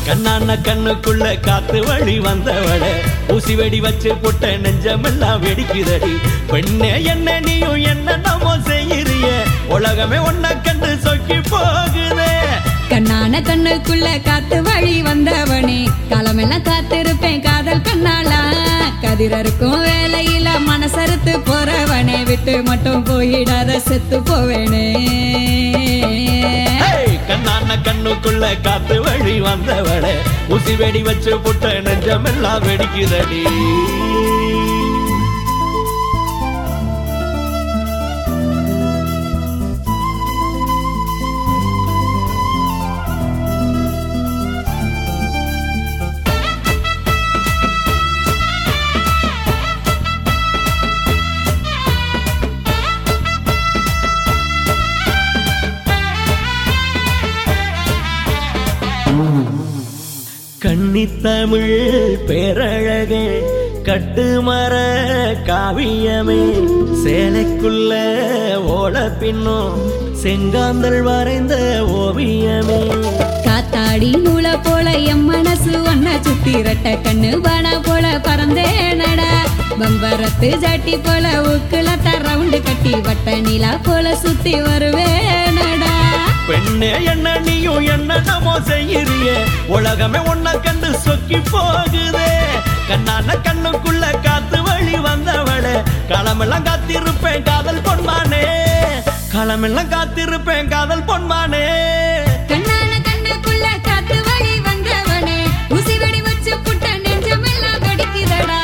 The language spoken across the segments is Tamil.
கண்ணான கண்ணுக்குள்ள காத்து வழி வந்தவள ஊசி வெடி வச்சு புட்ட நெஞ்சமெல்லாம் வெடிக்குதடி பெண்ணே என்ன நீயும் என்ன நம்ம செய்யறிய உலகமே ஒன்ன கண்டு சொக்கி போகுதே கண்ணான கண்ணுக்குள்ள காத்து வழி வந்தவனே காலமெல்லாம் காத்திருப்பேன் காதல் கண்ணாலா கதிரருக்கும் வேலையில மனசறுத்து போறவனே விட்டு மட்டும் போயிடாத செத்து போவேனே ஹேய், கண்ணான கண்ணுக்குள்ள காத்து வழி வந்தவள ஊசி வெடி வச்சு புட்ட நெஞ்சமெல்லாம் வெடிக்குதடி கன்னித்தமிழ் பேரழகே கட்டுமர காவியமே சேலைக்குள்ள ஓட பின்னும் செங்காந்தள் வரைந்த ஓவியமே காத்தாடி நூல போல என் மனசு ஒன்ன சுத்தி ரெட்ட கண்ணு பானா போல பறந்தேனடா பம்பரத்து ஜாட்டி போல உக்குல ரவுண்டு கட்டி வட்ட நிலா போல சுத்தி வருவேனடா பெண்ணே என்ன நீயும் என்ன நமோ செய்யறிய உலகமே ஒன்ன கண்டு சொக்கி போகுதே கண்ணான கண்ணுக்குள்ள காத்து வழி வந்தவளே களமெல்லாம் காத்திருப்பேன் காதல் பொன்மானே களமெல்லாம் காத்திருப்பேன் காதல் பொன்மானே கண்ணான கண்ணுக்குள்ள காத்து வழி வந்தவனே ஊசி வெடி வச்சு புட்ட நெஞ்சமெல்லாம் கடிக்குதடா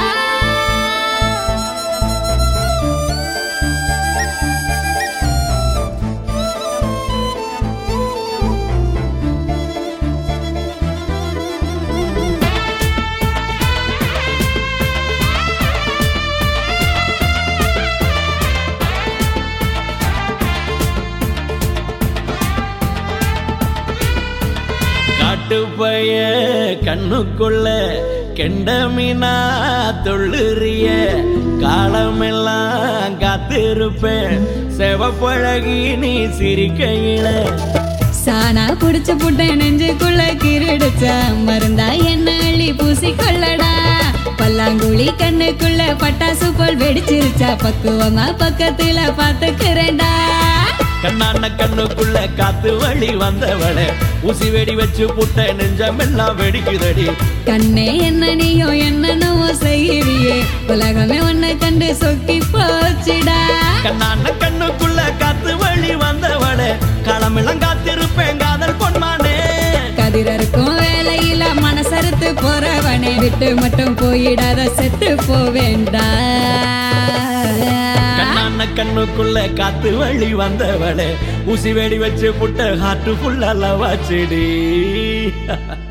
காட்டுப்பைய கண்ணுக்குள்ள கெண்ட மீனா தொள்ளுறிய காலமெல்லாம் காத்திருப்பேன் செவப்பழகி நீ சிரிக்கையில சானா குடிச்சு புட்ட நெஞ்சுக்குள்ள கிரிடுச்ச மருந்தா என்ன அள்ளி பூசி கொள்ளடா பல்லாங்குழி கண்ணுக்குள்ள பட்டாசு போல் வெடிச்சிருச்சா பக்குவமா பக்கத்துல பாத்துக்கிறேன்டா கண்ணான கண்ணுக்குள்ள காத்து வழி வந்தவளே ஊசி வெடி வச்சு புட்ட நெஞ்சமெல்லாம் வெடிக்குதடி கண்ணே என்ன நீயும் என்னென்னவோ செய்யறியே உலகமே உன்னை கண்டு சொக்கி போச்சுடா கண்ணான கண்ணுக்குள்ள காத்து வழி வந்தவளே களமெல்லாம் காத்திருப்பேன் காதல் பொன்மானே கதிரருக்கும் வேலையில மனசறுத்து போறவனே விட்டு மட்டும் போயிடாத செத்து போவேண்டா கண்ணான கண்ணுக்குள்ள காத்து வழி வந்தவளே ஊசி வெடி வச்சு புட்ட ஹார்ட்டு ஃபுல்லா லவாச்சுடி